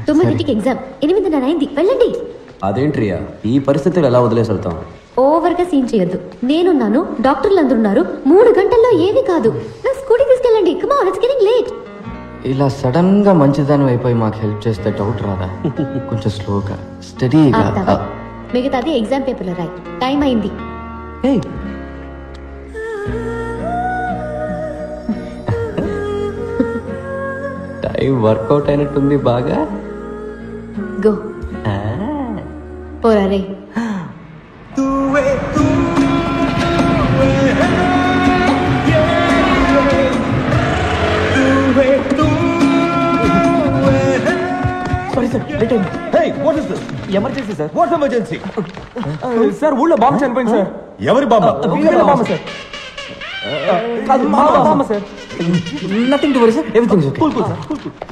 తొమ్మిదింటికి ఎగ్జామ్ ఎనిమిదిన్నర అయింది వెళ్ళండి అదేంట్రియా ఈ పరిస్థితులు ఎలా వదిలేసి వెళ్తాం ఓవర్గా సీన్ చేయొద్దు నేనున్నాను డాక్టర్లు అందరూ ఉన్నారు మూడు గంటల్లో ఏమీ కాదు నా స్కూటీ తీసుకెళ్ళండి కమాన్ ఇట్స్ గెటింగ్ లేట్ ఇలా సడన్ గా మంచిదాని అయిపోయి మాకు హెల్ప్ చేస్తే డౌట్ రాదా కొంచెం స్లోగా స్టడీగా మిగతాది ఎగ్జామ్ పేపర్లో రాయి టైం అయింది టైం వర్కౌట్ అయినట్టుంది బాగా గో పోరా రే emergency sir what emergency sir ఊళ్ళో బాంబు చనిపోయింది సార్ ఎవరి బామ్మ వీళ్ళ బాంబు సార్ కాదు మా bomb sir nothing to worry sir everything cool cool sir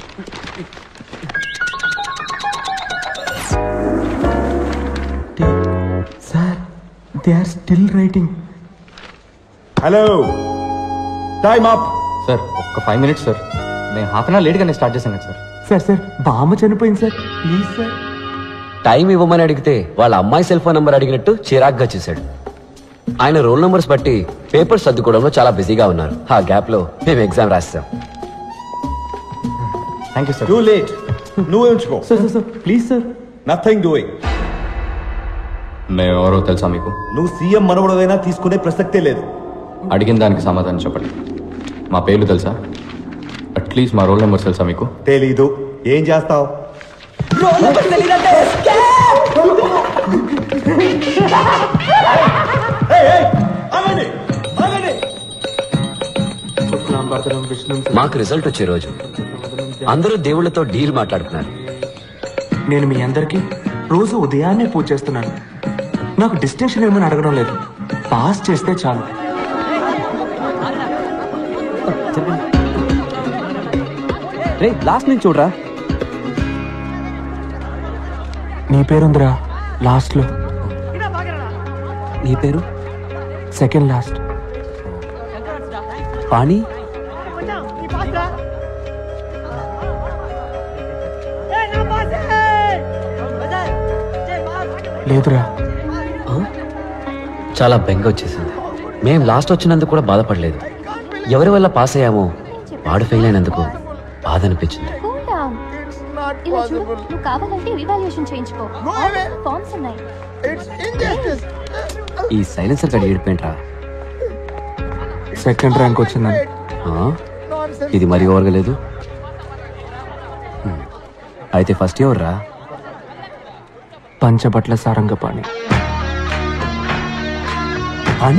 sir they are still writing hello time up sir ఒక్క ఫైవ్ మినిట్స్ సార్ నేను half an hour లేట్గానే స్టార్ట్ చేశాను కదా సార్ సార్ సార్ బాంబు చనిపోయింది sir please sir time ఇవ్వమని అడిగితే వాళ్ళ అమ్మాయి సెల్ ఫోన్ నంబర్ అడిగినట్టు చిరాగ్గా చేశాడు ఆయన రోల్ నంబర్స్ బట్టి పేపర్స్ సర్దుకోవడంలో చాలా బిజీగా ఉన్నారు ఆ గ్యాప్ లో మేము ఎగ్జామ్ రాస్తాం thank you sir too late నువ్వే ఉంచుకో sir sir sir please sir nothing doing మేము ఎవరో తెలుసా మీకు నువ్వు సీఎం మనవడదైనా తీసుకునే ప్రసక్తే లేదు అడిగిన దానికి సమాధానం చెప్పండి మా పేర్లు తెలుసా అట్లీస్ట్ మా రోల్ నెంబర్స్ తెలుసా మీకు తెలీదు ఏం చేస్తావు మాకు రిజల్ట్ వచ్చే రోజు అందరూ దేవుళ్ళతో డీల్ మాట్లాడుతున్నారు నేను మీ అందరికి రోజు ఉదయాన్నే పూజ చేస్తున్నాను నాకు డిస్టింక్షన్ ఏమని అడగడం లేదు పాస్ చేస్తే చాలు రే లాస్ట్ నుంచి చూడరా నీ పేరుందిరా లాస్ట్ లో నీ పేరు సెకండ్ లాస్ట్ పాణి లేదురా చాలా బెంగ వచ్చేసింది మేం లాస్ట్ వచ్చినందుకు కూడా బాధపడలేదు ఎవరి వల్ల పాస్ అయ్యామో వాడు ఫెయిల్ అయినందుకు బాధ అనిపించింది కూల్ డౌన్ ఇలా చూడు నువ్వు కావాలంటే రివాల్యూషన్ చేయించుకో ఫార్మ్స్ ఉన్నాయి ఈ సైలెన్సర్ గడి ఏడిపోయింట్రా సెకండ్ ర్యాంక్ వచ్చిందని ఆ? ఇది మరీ ఓరగలేదు హ్మ్. అయితే ఫస్ట్ ఎవరు రా పంచబట్ల సారంగపాణి పాణి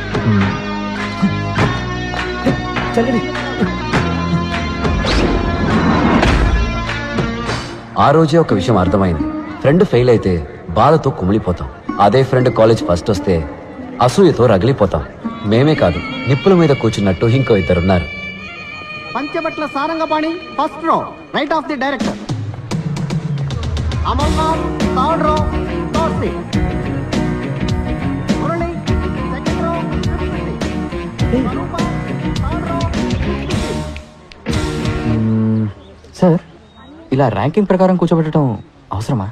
ఆ రోజే ఒక విషయం అర్థమైంది ఫ్రెండ్ ఫెయిల్ అయితే బాధతో కుమిలిపోతాం అదే ఫ్రెండ్ కాలేజ్ ఫస్ట్ వస్తే అసూయతో రగిలిపోతాం మేమే కాదు నిప్పుల మీద కూర్చున్నట్టు ఇంకో ఇద్దరున్నారు Panchabatla Sarangapani first row right of the director Amarnath third row third seat Murali second row Swarupa third row sir ఇలా ర్యాంకింగ్ ప్రకారం కూర్చోబెట్టడం అవసరమా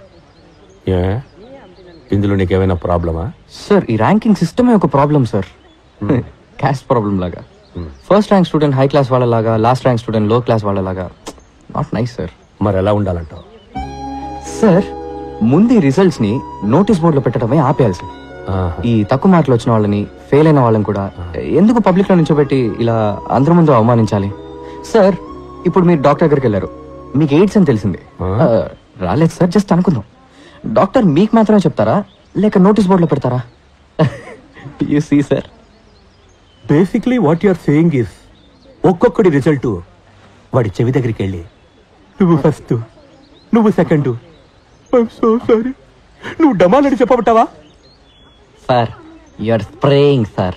ఇందులో నీకేమైనా ప్రాబ్లమా సార్ ఈ ర్యాంకింగ్ సిస్టమే ఒక ప్రాబ్లం సార్ క్యాస్ట్ ప్రాబ్లం లాగా first rank student high class వాళ్ళలాగా last rank student low class వాళ్ళలాగా నాట్ నైస్ సార్ మరి ఎలా ఉండాలంటావు సార్ ముందు ఈ రిజల్ట్స్ ని నోటీస్ బోర్డులో పెట్టడమే ఆపేయాలి సార్ ఈ తక్కువ మార్కులు వచ్చిన వాళ్ళని ఫెయిల్ అయిన వాళ్ళని కూడా ఎందుకు పబ్లిక్ లో నిల్చోబెట్టి ఇలా అందరి ముందు అవమానించాలి సార్ ఇప్పుడు మీరు డాక్టర్ దగ్గరికి వెళ్ళారు మీకు ఎయిడ్స్ అని తెలిసింది ఆ, రాలేదు సార్ జస్ట్ అనుకుందాం డాక్టర్ మీకు మాత్రమే చెప్తారా లేక నోటీస్ బోర్డులో పెడతారా you see sir basically what you're saying is ఒక్కొక్కడి రిజల్ట్ వాడి చెవి దగ్గరికి వెళ్ళి నువ్వు ఫస్ట్ నువ్వు సెకండ్ సో సారీ నువ్వు డమాలని చెప్పబట్టావా సార్ యూఆర్ స్ప్రేయింగ్ సార్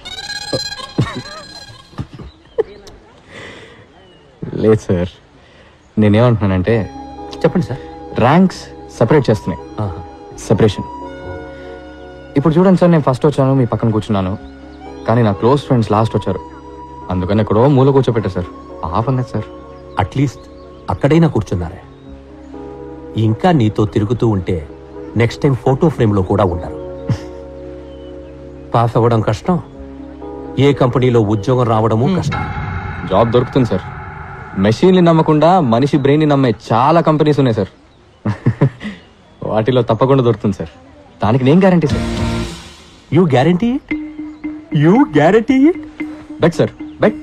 లేదు సార్ నేనేమంటున్నానంటే చెప్పండి సార్ ర్యాంక్స్ సపరేట్ చేస్తున్నాయి సెపరేషన్ ఇప్పుడు చూడండి సార్ నేను ఫస్ట్ వచ్చాను మీ పక్కన కూర్చున్నాను కానీ నా క్లోజ్ ఫ్రెండ్స్ లాస్ట్ వచ్చారు అందుకని ఎక్కడో మూల కూర్చోపెట్టారు సార్ పాపం కదా సార్ అట్లీస్ట్ అక్కడైనా కూర్చున్నారే ఇంకా నీతో తిరుగుతూ ఉంటే నెక్స్ట్ టైం ఫోటో ఫ్రేమ్ లో కూడా ఉండరు పాస్ అవ్వడం కష్టం ఏ కంపెనీలో ఉద్యోగం రావడము కష్టం జాబ్ దొరుకుతుంది సార్ మెషిన్ని నమ్మకుండా మనిషి బ్రెయిన్ ని నమ్మే చాలా కంపెనీస్ ఉన్నాయి సార్ వాటిలో తప్పకుండా దొరుకుతుంది సార్ దానికి నేను guarantee sir you guarantee you guarantee bet sir bet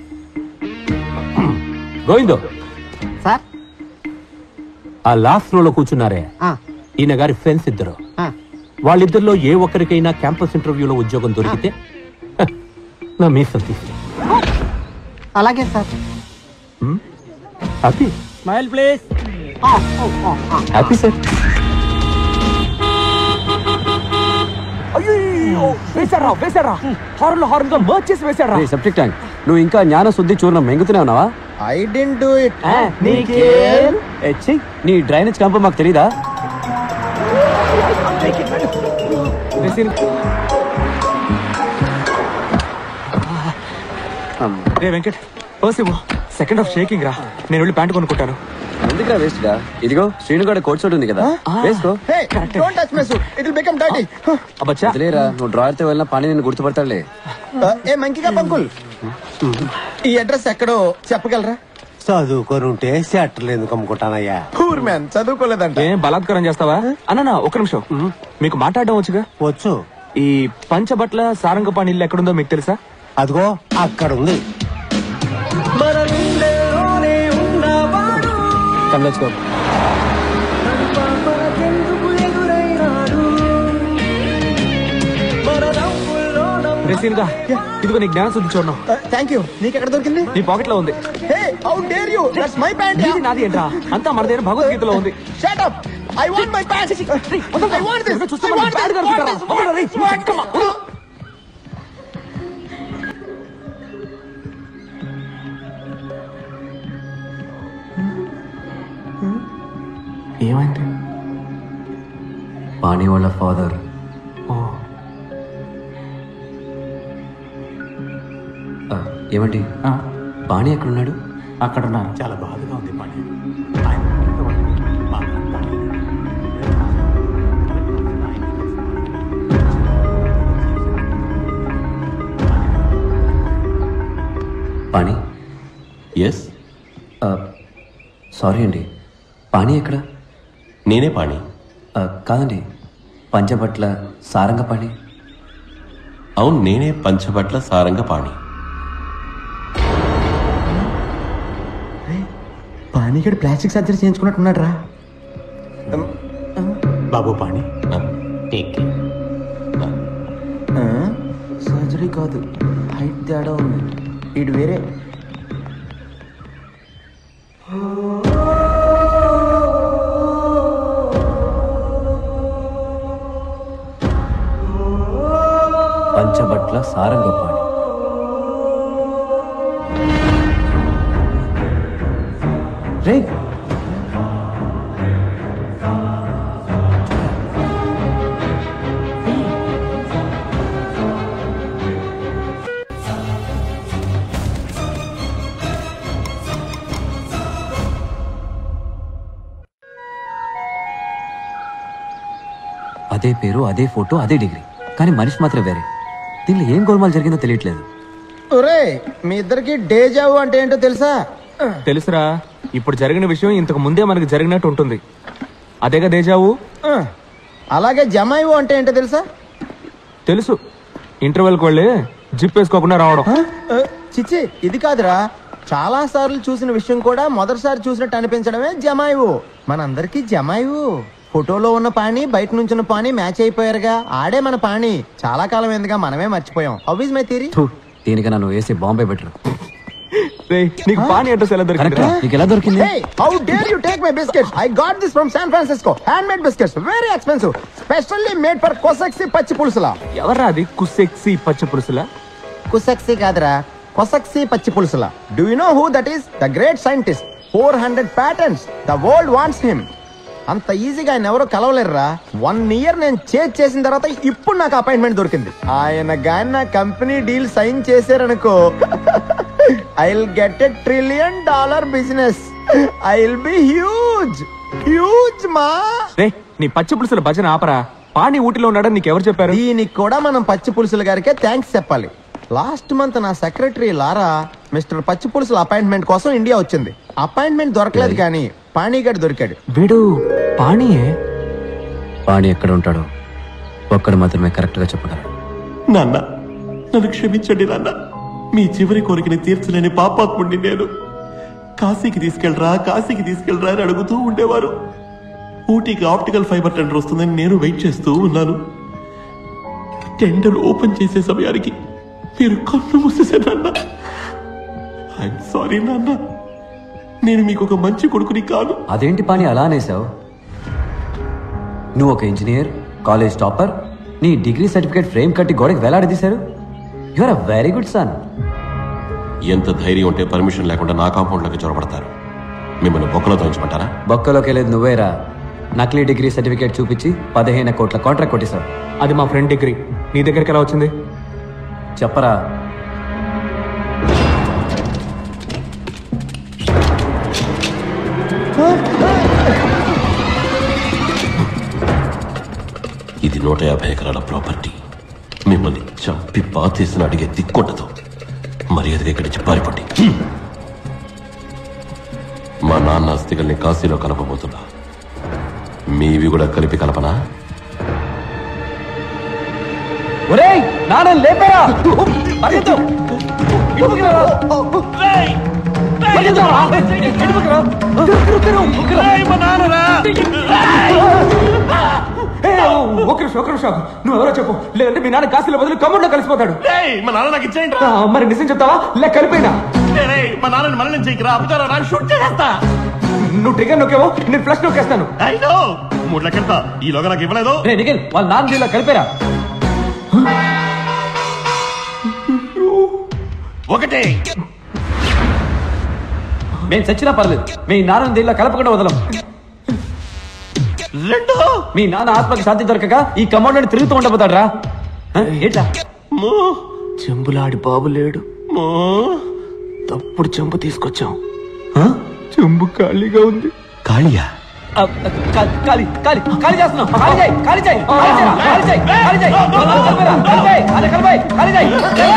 గోవిందో సార్ ఆ లాస్ట్ రోలో కూర్చున్నారే ఆ, ఈయన గారి ఫ్రెండ్స్ ఇద్దరు ఆ. వాళ్ళిద్దరిలో ఏ ఒక్కరికైనా క్యాంపస్ ఇంటర్వ్యూలో ఉద్యోగం దొరికితే హ, నా మీసం తీసి అలాగే సార్ హ్యాపీ స్మైల్ ప్లీజ్ ఆ, ఓ, ఓ, ఆ. హ్యాపీ సార్ వేశారా వేశారా హార్న్ లో హార్న్ గా మర్చ్ చేసి వేశారా సెప్టిక్ ట్యాంక్ నువ్వు ఇంకా జ్ఞాన శుద్ధి చూర్ణం మెంగుతూనే ఉన్నావా ఐ డెంట్ డూ ఇట్ ఎచ్చి నీ డ్రైనేజ్ కంప మాకు తెలీదా రే వెంకట్ పర్స్ ఇవ్వు సెకండ్ ఆఫ్ షేకింగ్ రా నేను వెళ్ళి ప్యాంట్ కొనుక్కుంటాను ఎందుకురా వేస్ట్ గా ఇదిగో శ్రీనుగాడ కోట్ సూట్ ఉంది కదా వేసుకో don't touch my suit it will become dirty అబ్బచ్చా వదిలేరా నువ్వు డ్రాయర్ తో వెళ్ళినా పని నేను గుర్తుపడతాడులే ఏ మంకిగా పంకుల్ ఈ అడ్రస్ ఎక్కడో చెప్పగలరా చదువుకొని ఉంటే షట్టర్లు ఎందుకు అమ్ముకుంటానయ్యా పూర్ మ్యాన్ చదువుకోలేదంట ఏం బలాత్కారం చేస్తావా అన్న ఒక్క నిమిషం మీకు మాట్లాడడం వచ్చుగా వచ్చు ఈ పంచబట్ల సారంగపాణి ఇల్లు ఎక్కడుందో మీకు తెలుసా అదిగో అక్కడ ఉంది కమ్ లెట్స్ గో రేసీన్ గా ఇదిగో నీ జ్ఞాన శుద్ధి చూడడం థ్యాంక్ యూ నీకు ఎక్కడ దొరికింది నీ పాకెట్ లో ఉంది hey how dare you that's my pant నీది నాది ఏంట్రా అంతా మన దగ్గర భగవద్గీతలో ఉంది shut up I want my pant I want this చూస్తే మనం ప్యాంట్ కనుక్కుంటారా? వదలరా, రేయ్, come on, వదలు. ఏమైంది పాణి వాళ్ళ ఫాదర్ ఓ ఏమండి పాణి ఎక్కడున్నాడు అక్కడ ఉన్నారు చాలా బాధగా ఉంది పని పాణి ఎస్ సారీ అండి పాణి ఎక్కడ నేనే పాణి ఆ, కాదండి పంచబట్ల సారంగ పాణి అవును నేనే పంచబట్ల సారంగ పాణి పానీగడ్ ప్లాస్టిక్ సర్జరీ చేయించుకున్నట్టున్నాడు రా బాబు పాణి సర్జరీ కాదు హైట్ తేడా ఉంది ఇటు వేరే పంచబట్ల సారంగ పాణి రే అదే పేరు అదే ఫోటో అదే డిగ్రీ కానీ మనిషి మాత్రం వేరే దీనిలో ఏం గోల్మాల్ జరిగిందో తెలియట్లేదు ఒరే మీ ఇద్దరికి డేజావు అంటే ఏంటో తెలుసా తెలుసురా ఇప్పుడు జరిగిన విషయం ఇంతకు ముందే మనకి జరిగినట్టు ఉంటుంది అదేగా దేజావు ఆ, అలాగే జమాయివు అంటే ఏంటో తెలుసా తెలుసు ఇంటర్వెల్కి వెళ్ళి జిప్ వేసుకోకుండా రావడం ఆ, ఆ, చిచ్చి ఇది కాదురా చాలా సార్లు చూసిన విషయం కూడా మొదటిసారి చూసినట్టు అనిపించడమే జమాయివు మనందరికీ జమాయివు ఫోటోలో ఉన్న పాణి బయట నుంచున్న పాణి మ్యాచ్ అయిపోయారుగా ఆడే మన పాణి చాలా కాలం ఎందుగా మనమే మర్చిపోయాం హౌ ఇస్ మై థియరీ థూ, దీనికన్నా నువ్వు వేసే బాంబే బెటర్ రేయ్, నీకు పానీ అడ్రస్ ఎలా కరెక్ట్ దొరికిందిరా నీకు ఎలా దొరికింది Hey, how dare you take my biscuits? I got this from San Francisco. Handmade biscuits, very expensive. Specially made for Kosaksi పచ్చి పులుసులా ఎవర్రా అది కుసెక్సి పచ్చ పులుసులా కుసక్సి కాదురా కొసక్సి పచ్చి పులుసులా do you know who that is the great scientist four hundred patterns the world wants him అంత ఈజీగా ఆయన ఎవరో కలవలేరురా వన్ ఇయర్ నేను చేజ్ చేసిన తర్వాత ఇప్పుడు నాకు అపాయింట్మెంట్ దొరికింది ఆయన గాని నా కంపెనీ డీల్ సైన్ చేశారనుకో I will get a trillion dollar business I will be huge huge మా రే నీ పచ్చి పులుసుల భజన ఆపరా పాణి ఊటిలో ఉన్నాడని నీకెవరు చెప్పారు దీనికి కూడా మనం పచ్చి పులుసుల గారికే థ్యాంక్స్ చెప్పాలి లాస్ట్ మంత్ నా సెక్రటరీ లారా మిస్టర్ పచ్చి పులుసుల అపాయింట్మెంట్ కోసం ఇండియా వచ్చింది అపాయింట్మెంట్ దొరకలేదు కానీ పాణిగాడు దొరికాడు వీడు పాణియే వాణి ఎక్కడ ఉంటాడో ఒక్కడు మాత్రమే కరెక్ట్గా చెప్పగలడు నాన్న నన్ను క్షమించండి నాన్న మీ చివరి కోరికని తీర్చలేని పాపాత్ముడిని నేను కాశీకి తీసుకెళ్ళరా కాశీకి తీసుకెళ్ళరా అని అడుగుతూ ఉండేవారు ఊటీకి ఆప్టికల్ ఫైబర్ టెండర్ వస్తుందని నేను వెయిట్ చేస్తూ ఉన్నాను టెండర్ ఓపెన్ చేసే సమయానికి మీరు కన్ను మూసేశారు నాన్న ఐఎమ్ సారీ నాన్న నేను మీకు ఒక మంచి కొడుకుని కాను అదేంటి పాని అలా అనేసావు నువ్వు ఒక ఇంజనీర్ కాలేజ్ టాపర్ నీ డిగ్రీ సర్టిఫికేట్ ఫ్రేమ్ కట్టి గోడకి వేలాడదీశారు you are a very good son ఎంత ధైర్యం ఉంటే పర్మిషన్ లేకుండా నా కాంపౌండ్లోకి చొరబడతారు మిమ్మల్ని బొక్కలో తోంచమంటారా బొక్కలోకి వెళ్ళేది నువ్వేరా నకిలీ డిగ్రీ సర్టిఫికేట్ చూపించి పదిహేను కోట్ల కాంట్రాక్ట్ కొట్టేశావు అది మా ఫ్రెండ్ డిగ్రీ నీ దగ్గరికి ఎలా వచ్చింది చెప్పరా ఇది నూట యాభై ఎకరాల ప్రాపర్టీ మిమ్మల్ని చంపి పాతేసిన అడిగే దిక్కుండదు మర్యాదగా ఇక్కడి నుంచి పారిపోండి మా నాన్న అస్థికల్ని కాశీలో కలపబోతున్నా మీవి కూడా కలిపి కలపనా ఒరేయ్ నాన్న లేపరా పరిగెత్తు ఇటుపక్కకి రా. పరిగెత్తు రా. ఇటుపక్కకి రా. ఏ, ఒక్క నిమిషం ఒక్క నిమిషం నువ్వు ఎవరో చెప్పు లేదంటే మీ నాన్న కాశీలో బదులు కమ్ముడిలో కలిసిపోతాడు మా నాన్న నాకు ఇచ్చేయండి ఆ, మరి నిజం చెప్తావా లేక కలిపోయినా మా నాన్నని మరణం చేయకరా అప్పుతారా షూట్ చేస్తా నువ్వు ట్రిగర్ నొక్కేవో నేను ఫ్లష్ నొక్కేస్తాను అయినో మూడు లెక్కెళ్తా ఈలోగా నాకు ఇవ్వలేదు రే నిఖిల్ వాళ్ళ నాన్న దీనిలో కలిపారా ఒకటే మేము చచ్చినా పర్లేదు మీ నాన్న దీనిలో కలపకుండా వదలం రెండు మీ నాన్న ఆత్మకి శాంతి దొరకక ఈ కమాండ్ తిరుగుతూ ఉండబోతాడు రా ఏంటా మూ చెంబులాడి బాబు లేడు మూ తప్పుడు చెంబు తీసుకొచ్చాం చెంబు ఖాళీగా ఉంది కాళియా ఆ, కాలి కాలి కాలి కాలి చేస్తున్నాం కాలి చేయి కాలి చేయి కాలి చేయరా, కాలి చేయి కాలి చేయి కలిపేరా, కాలి చేయి అదే కలిపాయి కాలి చేయి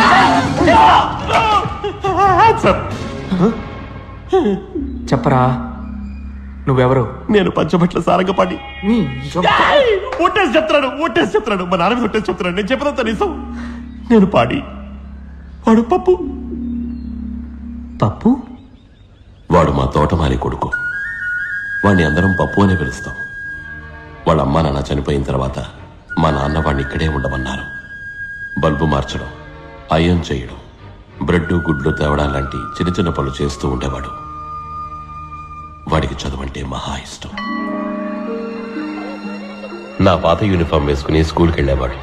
చెప్పరా నువ్వెవరు నేను పంచబట్ల సారంగపాటి నీ ఒట్టేసి చెప్తున్నాడు ఒట్టేసి చెప్తున్నాడు మా నాన్న మీద ఒట్టేసి చెప్తున్నాడు నేను చెప్పదంతా నిజం నేను పాడి వాడు పప్పు పప్పు వాడు మా తోటమాలి కొడుకు వాడిని అందరం పప్పు అనే పిలుస్తాం వాళ్ళ అమ్మ నాన్న చనిపోయిన తర్వాత మా నాన్న వాడిని ఇక్కడే ఉండమన్నారు బల్బు మార్చడం అయం చేయడం బ్రెడ్ గుడ్లు తేవడం లాంటి చిన్న చిన్న పనులు చేస్తూ ఉండేవాడు వాడికి చదువంటే మహా ఇష్టం నా పాత యూనిఫామ్ వేసుకుని స్కూల్కి వెళ్ళేవాడు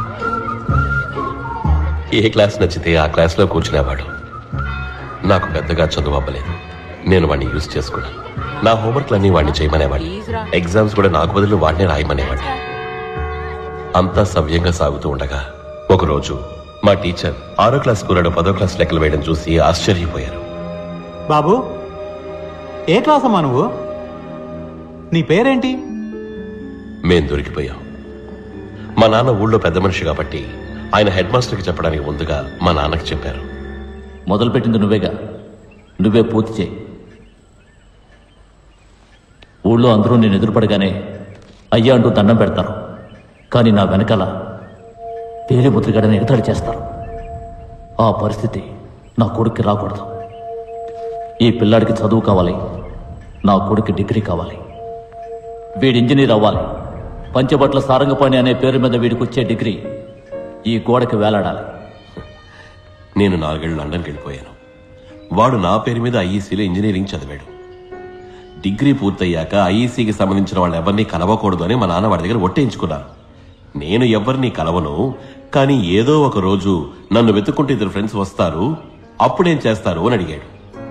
ఏ క్లాస్ నచ్చితే ఆ క్లాస్లో కూర్చునేవాడు నాకు పెద్దగా చదువు అవ్వలేదు నేను వాడిని యూజ్ చేసుకున్నాను నా హోంవర్క్లన్నీ వాడిని చేయమనేవాడిని ఎగ్జామ్స్ కూడా నాకు బదులు వాడినే రాయమనేవాడిని అంతా సవ్యంగా సాగుతూ ఉండగా ఒకరోజు మా టీచర్ ఆరో క్లాస్ కూరడు పదో క్లాస్ లెక్కలు వేయడం చూసి ఆశ్చర్యపోయారు బాబు ఏ క్లాస్ అమ్మా నువ్వు నీ పేరేంటి మేం దొరికిపోయాం మా నాన్న ఊళ్ళో పెద్ద మనిషి కాబట్టి ఆయన హెడ్ మాస్టర్కి చెప్పడానికి ముందుగా మా నాన్నకి చెప్పారు మొదలుపెట్టింది నువ్వేగా నువ్వే పూర్తి చేయి ఊళ్ళో అందరూ నేను ఎదురుపడగానే అయ్యా అంటూ దండం పెడతారు కానీ నా వెనకాల పేలి ముద్రిగడని ఎగతాళి చేస్తారు ఆ పరిస్థితి నా కొడుక్కి రాకూడదు ఈ పిల్లాడికి చదువు కావాలి నా కొడుకు డిగ్రీ కావాలి వీడి ఇంజనీర్ అవ్వాలి పంచబట్ల సారంగపాణి అనే పేరు మీద వీడికి వచ్చే డిగ్రీ ఈ గోడకి వేలాడాలి నేను నాలుగేళ్లు లండన్కి వెళ్ళిపోయాను వాడు నా పేరు మీద ఐఈసీలో ఇంజనీరింగ్ చదివాడు డిగ్రీ పూర్తయ్యాక ఐఈసీకి సంబంధించిన వాళ్ళు ఎవరిని కలవకూడదు అని మా నాన్న వాడి దగ్గర ఒట్టేయించుకున్నారు నేను ఎవరిని కలవను కానీ ఏదో ఒక రోజు నన్ను వెతుక్కుంటే ఇద్దరు ఫ్రెండ్స్ వస్తారు అప్పుడేం చేస్తారు అని అడిగాడు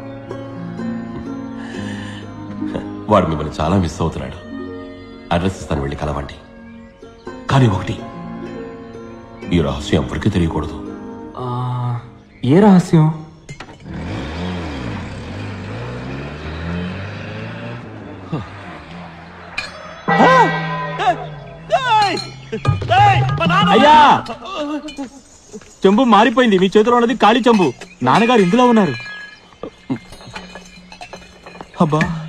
వాడు మిమ్మల్ని చాలా మిస్ అవుతున్నాడు అడ్రస్ ఇస్తాను వెళ్ళి కలవండి కానీ ఒకటి ఈ రహస్యం ఎవరికీ తెలియకూడదు ఆ, ఏ రహస్యం అయ్యా చెంబు మారిపోయింది మీ చేతిలో ఉన్నది ఖాళీ చెంబు నాన్నగారు ఇందులో ఉన్నారు అబ్బా